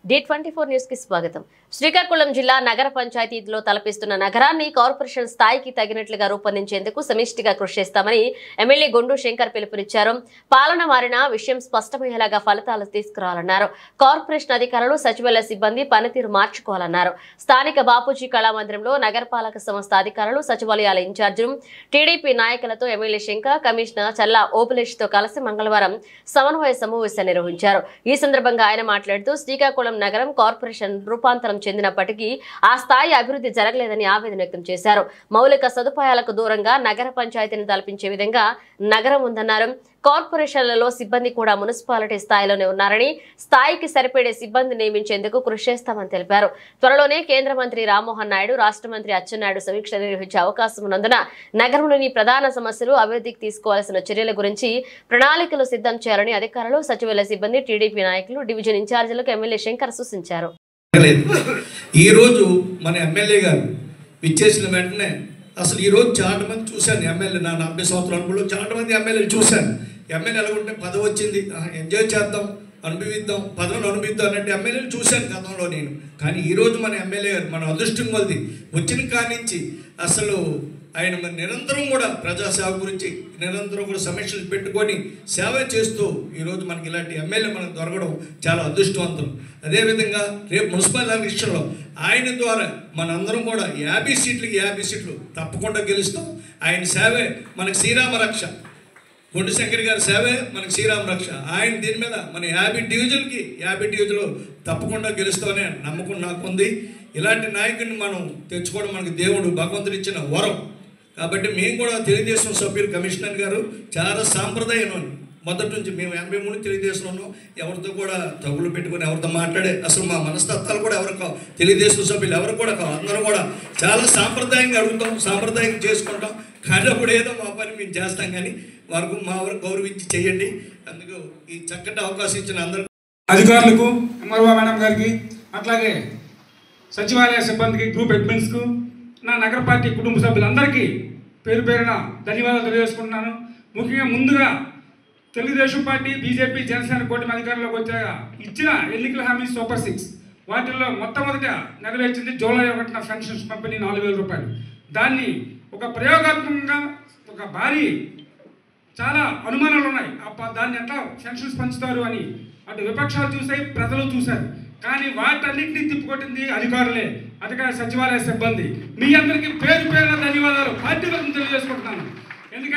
D twenty four news కి స్వాగతం శ్రీకాకుళం జిల్లా నగర పంచాయతీలో తలపిస్తున్న నగరాన్ని కార్పొరేషన్ స్థాయికి తగినట్లుగా రూపొందించేందుకు సమిష్టిగా కృషి చేస్తామని ఎమ్మెల్యే గొండు శంకర్ పిలుపునిచ్చారు పాలన మారిన విషయం స్పష్టమయ్యేలాగా ఫలితాలు తీసుకురావాలన్నారు కార్పొరేషన్ అధికారులు సచివాలయ సిబ్బంది పనితీరు మార్చుకోవాలన్నారు స్థానిక బాపూజీ కళామందిరంలో నగరపాలక సంస్థ అధికారులు సచివాలయాల ఇన్ఛార్జీలు టీడీపీ నాయకులతో ఎమ్మెల్యే శంకర్ కమిషనర్ చల్లా ఓబులేష్ తో కలిసి మంగళవారం సమన్వయ సమావేశం నిర్వహించారు ఈ సందర్భంగా ఆయన మాట్లాడుతూ శ్రీకాకుళం నగరం కార్పొరేషన్ రూపాంతరం చెందినప్పటికీ ఆ స్థాయి అభివృద్ధి జరగలేదని ఆవేదన వ్యక్తం చేశారు మౌలిక సదుపాయాలకు దూరంగా నగర పంచాయతీని తలపించే విధంగా నగరం ఉందన్నారు కార్పొరేషన్లలో సిబ్బంది కూడా మున్సిపాలిటీ స్థాయిలోనే ఉన్నారని స్థాయికి సరిపడే సిబ్బంది నియమించేందుకు కృషి చేస్తామని తెలిపారు త్వరలోనే కేంద్ర మంత్రి రామ్మోహన్ నాయుడు రాష్ట్ర మంత్రి అచ్చెన్నాయుడు సమీక్ష నిర్వహించే అవకాశం ఉన్నందున నగరంలోని ప్రధాన సమస్యలు అభివృద్ధికి తీసుకోవాల్సిన చర్యల గురించి ప్రణాళికలు సిద్ధం చేయాలని అధికారులు సచివాలయ సిబ్బంది టీడీపీ నాయకులు డివిజన్ ఇన్ఛార్జీలకు ఎమ్మెల్యే శంకర్ సూచించారు లేదు ఈరోజు మన ఎమ్మెల్యే గారు విచ్చేసిన వెంటనే అసలు ఈరోజు చాలా మంది చూశాను ఎమ్మెల్యే నా నలభై సంవత్సరాల అనుభవంలో చాలా మంది ఎమ్మెల్యేలు చూశాను ఎమ్మెల్యే ఎలా ఉంటే పదవి వచ్చింది ఆ, ఎంజాయ్ చేద్దాం అనుభవిద్దాం పదవిని అనుభవిద్దాం అన్నట్టు ఎమ్మెల్యేలు చూశాను గతంలో నేను కానీ ఈరోజు మన ఎమ్మెల్యే గారు మన అదృష్టం కొలది వచ్చిన కానించి అసలు ఆయన మరి నిరంతరం కూడా ప్రజాసేవ గురించి నిరంతరం కూడా సమీక్షలు పెట్టుకొని సేవ చేస్తూ ఈరోజు మనకి ఇలాంటి ఎమ్మెల్యే మనకు దొరకడం చాలా అదృష్టవంతం అదేవిధంగా రేపు మున్సిపల్ ఎలక్షన్లో ఆయన ద్వారా మనందరం కూడా యాభై సీట్లకి యాభై సీట్లు తప్పకుండా గెలుస్తాం ఆయన సేవే మనకి శ్రీరామ రక్ష గుండు శంకర్ గారి సేవే మనకి శ్రీరామ రక్ష ఆయన దీని మీద మన యాభై డివిజన్కి యాభై డివిజన్లు తప్పకుండా గెలుస్తామనే నమ్మకం నాకు ఉంది ఇలాంటి నాయకుడిని మనం తెచ్చుకోవడం మనకి దేవుడు భగవంతుడు ఇచ్చిన వరం కాబట్టి మేము కూడా తెలుగుదేశం సభ్యులు కమిషనర్ గారు చాలా సాంప్రదాయం మొదటి నుంచి మేము ఎనభై మూడు తెలుగుదేశం ఉన్నాం ఎవరితో కూడా తగులు పెట్టుకొని ఎవరితో మాట్లాడే అసలు మా మనస్తత్వాలు కూడా ఎవరు కావు తెలుగుదేశం సభ్యులు ఎవరు కూడా కావు అందరూ కూడా చాలా సాంప్రదాయంగా అడుగుతాం సాంప్రదాయంగా చేసుకుంటాం కానీ అప్పుడు ఏదో మా పని మేము చేస్తాం కానీ వారికి మా వరకు గౌరవించి చేయండి అందుకు ఈ చక్కటి అవకాశం ఇచ్చిన అందరూ అధికారులకు ఎంఆర్ఓ మేడం గారికి అట్లాగే సచివాలయ సిబ్బందికి గ్రూప్ అడ్మిన్స్కు నా నగర పార్టీ కుటుంబ సభ్యులందరికీ పేరు పేరున ధన్యవాదాలు తెలియజేసుకుంటున్నాను ముఖ్యంగా ముందుగా తెలుగుదేశం పార్టీ బీజేపీ జనసేన కూటమి అధికారంలోకి వచ్చాక ఇచ్చిన ఎన్నికల హామీ సూపర్ సిక్స్ వాటిల్లో మొట్టమొదట నెరవేర్చింది జూలై ఒకటిన పెన్షన్స్ పంపిణీ నాలుగు వేల రూపాయలు దాన్ని ఒక ప్రయోగాత్మకంగా ఒక భారీ చాలా అనుమానాలు ఉన్నాయి ఆ ప- దాన్ని ఎట్లా పెన్షన్స్ పంచుతారు అని అటు విపక్షాలు చూసాయి ప్రజలు చూశారు కానీ వాటన్నింటినీ తిప్పుకొట్టింది అధికారులే అధికార సచివాలయ సిబ్బంది మీ అందరికీ పేరు పేరున ధన్యవాదాలు పార్టీ తరఫున తెలియజేసుకుంటున్నాను